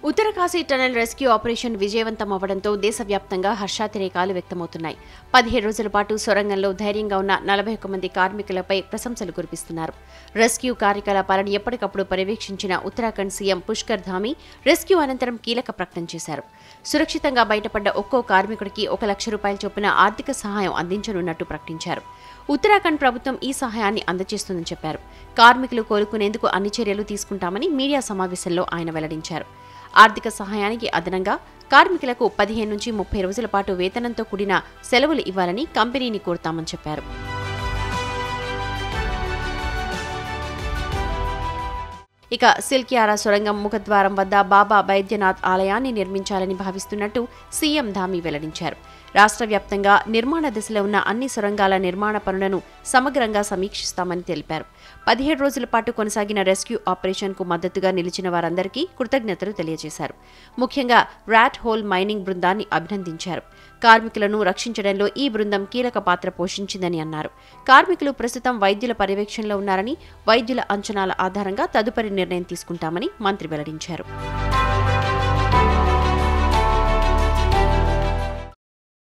Uttarkashi tunnel rescue operation విజయవంతం అవ్వడంతో దేశవ్యాప్తంగా హర్షాతిరేకాలు వ్యక్తమవుతున్నాయి పదిహేడు రోజుల పాటు సొరంగంలో ధైర్యంగా ఉన్న నలభై ఒక్క మంది కార్మికులపై ప్రశంసలు కురిపిస్తున్నారు రెస్క్యూ కార్యకలాపాలను ఎప్పటికప్పుడు పర్యవేక్షించిన ఉత్తరాఖండ్ సీఎం పుష్కర్ ధామి రెస్క్యూ అనంతరం కీలక ప్రకటన చేశారు సురక్షితంగా బయటపడ్డ ఒక్కో కార్మికుడికి ఒక లక్ష రూపాయల చొప్పున ఆర్థిక సహాయం అందించనున్నట్టు ప్రకటించారు ఉత్తరాఖండ్ ప్రభుత్వం ఈ సహాయాన్ని అందజేస్తుందని చెప్పారు కార్మికులు కోలుకునేందుకు అన్ని చర్యలు తీసుకుంటామని మీడియా సమావేశంలో ఆయన వెల్లడించారు ఆర్థిక సహాయానికి అదనంగా కార్మికులకు పదిహేను నుంచి ముప్పై రోజుల పాటు వేతనంతో కూడిన సెలవులు ఇవ్వాలని కంపెనీని కోరుతామని చెప్పారు ఇక సిల్కియారా సొరంగం ముఖద్వారం వద్ద బాబా బైద్యనాథ్ ఆలయాన్ని నిర్మించాలని భావిస్తున్నట్టు సీఎం ధామి వెల్లడించారు రాష్ట్ర వ్యాప్తంగా నిర్మాణ దశలో ఉన్న అన్ని సొరంగాల నిర్మాణ పనులను సమగ్రంగా సమీక్షిస్తామని తెలిపారు పదిహేడు రోజుల పాటు కొనసాగిన రెస్క్యూ ఆపరేషన్కు మద్దతుగా నిలిచిన వారందరికీ కృతజ్ఞతలు తెలియజేశారు ముఖ్యంగా ర్యాట్ హోల్ మైనింగ్ బృందాన్ని అభినందించారు కార్మికులను రక్షించడంలో ఈ బృందం కీలక పాత్ర పోషించిందని అన్నారు కార్మికులు ప్రస్తుతం వైద్యుల పర్యవేక్షణలో ఉన్నారని వైద్యుల అంచనాల ఆధారంగా తదుపరి నిర్ణయం తీసుకుంటామని మంత్రి వెల్లడించారు